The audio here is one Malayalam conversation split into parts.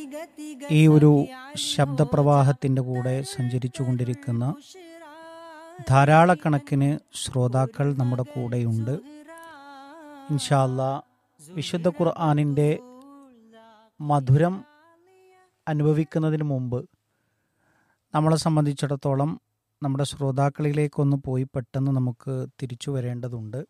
ഈ ഒരു ശബ്ദപ്രവാഹത്തിൻ്റെ കൂടെ സഞ്ചരിച്ചു കൊണ്ടിരിക്കുന്ന ധാരാളക്കണക്കിന് ശ്രോതാക്കൾ നമ്മുടെ കൂടെയുണ്ട് ഇൻഷാല്ല വിശുദ്ധ ഖുർആാനിൻ്റെ മധുരം അനുഭവിക്കുന്നതിന് മുമ്പ് നമ്മളെ സംബന്ധിച്ചിടത്തോളം നമ്മുടെ ശ്രോതാക്കളിലേക്കൊന്ന് പോയി പെട്ടെന്ന് നമുക്ക് തിരിച്ചു വരേണ്ടതുണ്ട്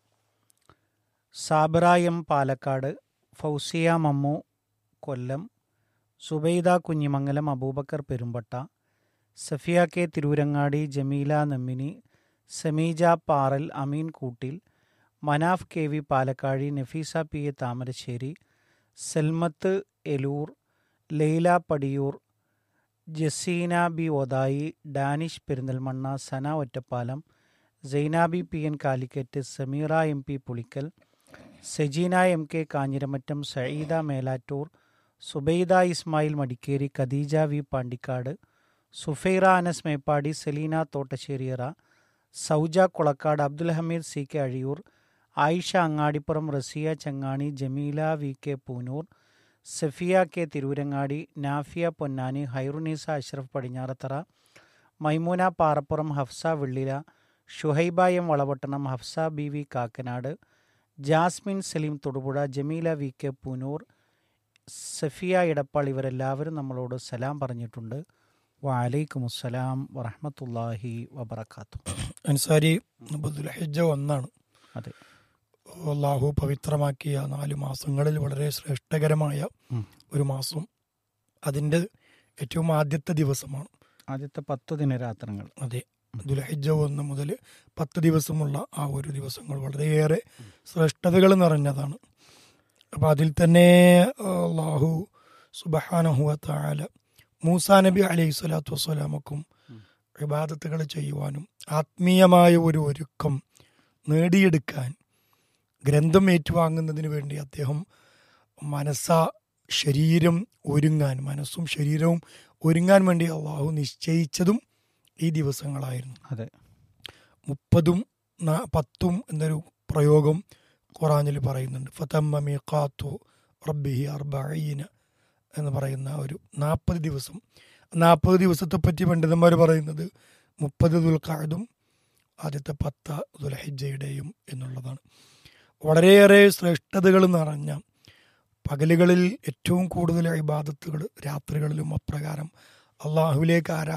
സാബിറ എം പാലക്കാട് ഫൗസിയ മമ്മു കൊല്ലം സുബൈദ കുഞ്ഞിമംഗലം അബൂബക്കർ പെരുമ്പട്ട സഫിയ കെ തിരൂരങ്ങാടി ജമീല നെമ്മിനി സമീജ പാറൽ അമീൻ കൂട്ടിൽ Manaf K V Palakkazhi Nafeesa P A Thamarassery Selmath Eloor Laila Padiyoor Jaseena B Othayi Danish Perinthalmanna Sana Ottapalam Sainabi P N Calicut Sameera M P Pulikkal Sejeena M K Kanjiramattom Sayeeda Melattur Subaida Ismail Madikeri Khadeeja V Pandikkad Sufaira Anas Meppadi Seleena Thottasseriyara Sauja Kulakkad Abdul Hameed C K Azhiyur Ayisha Angadipuram Rasiya Changani Jameela V K Poonoor Safiya K Tirurangadi Nafiya Ponnani Hairunnisa Ashraf Padinjarathara Maimoona Parappuram Hafsa Vellila Shuhaiba M Valapattanam Hafsa B V Kakkanad Jasmine Saleem Thodupuzha Jameela V K Poonoor Safiya Edappal ഇവരെല്ലാവരും നമ്മളോട് സലാം പറഞ്ഞിട്ടുണ്ട് വലൈക്കും അസ്സലാം വറഹമത്തല്ലാഹി വബർക്കാത്തു അൻസാരി ഹജ്ജ ഒന്നാണ് അതെ അള്ളാഹു പവിത്രമാക്കിയ നാല് മാസങ്ങളിൽ വളരെ ശ്രേഷ്ഠകരമായ ഉം. ഒരു മാസം അതിൻ്റെ ഏറ്റവും ആദ്യത്തെ ദിവസമാണ് ആദ്യത്തെ പത്ത് ദിനരാത്രങ്ങൾ അതെ ദുൽഹജ്ജ ഒന്ന് മുതൽ പത്ത് ദിവസമുള്ള ആ ഒരു ദിവസങ്ങൾ വളരെയേറെ ശ്രേഷ്ഠതകൾ നിറഞ്ഞതാണ് അപ്പം അതിൽ തന്നെ അള്ളാഹു സുബഹാനഹുവ താല മൂസാ നബി അലൈഹി സ്വലാത്തു വസ്സലാമക്കും വിവാദത്തുകൾ ചെയ്യുവാനും ആത്മീയമായ ഒരു ഒരുക്കം നേടിയെടുക്കാൻ ഗ്രന്ഥം ഏറ്റുവാങ്ങുന്നതിന് വേണ്ടി അദ്ദേഹം മനസ്സ ശരീരം ഒരുങ്ങാൻ മനസ്സും ശരീരവും ഒരുങ്ങാൻ വേണ്ടി അള്ളാഹു നിശ്ചയിച്ചതും ഈ ദിവസങ്ങളായിരുന്നു അതെ മുപ്പതും ന- പത്തും എന്നൊരു പ്രയോഗം ഖുറാനിൽ പറയുന്നുണ്ട് ഫതമ്മ മീഖാത്തു റബ്ബിഹി അർബഈന എന്ന് പറയുന്ന ഒരു നാൽപ്പത് ദിവസം നാൽപ്പത് ദിവസത്തെ പറ്റി പണ്ഡിതന്മാർ പറയുന്നത് മുപ്പത് ദുൽഖാദും ആദ്യത്തെ പത്ത് ദുൽഹിജയുടെയും എന്നുള്ളതാണ് വളരെയേറെ ശ്രേഷ്ഠതകൾ നിറഞ്ഞ പകലുകളിൽ ഏറ്റവും കൂടുതൽ ഇബാദത്തുകൾ രാത്രികളിലും അപ്രകാരം അള്ളാഹുവിലേക്ക് ആരാ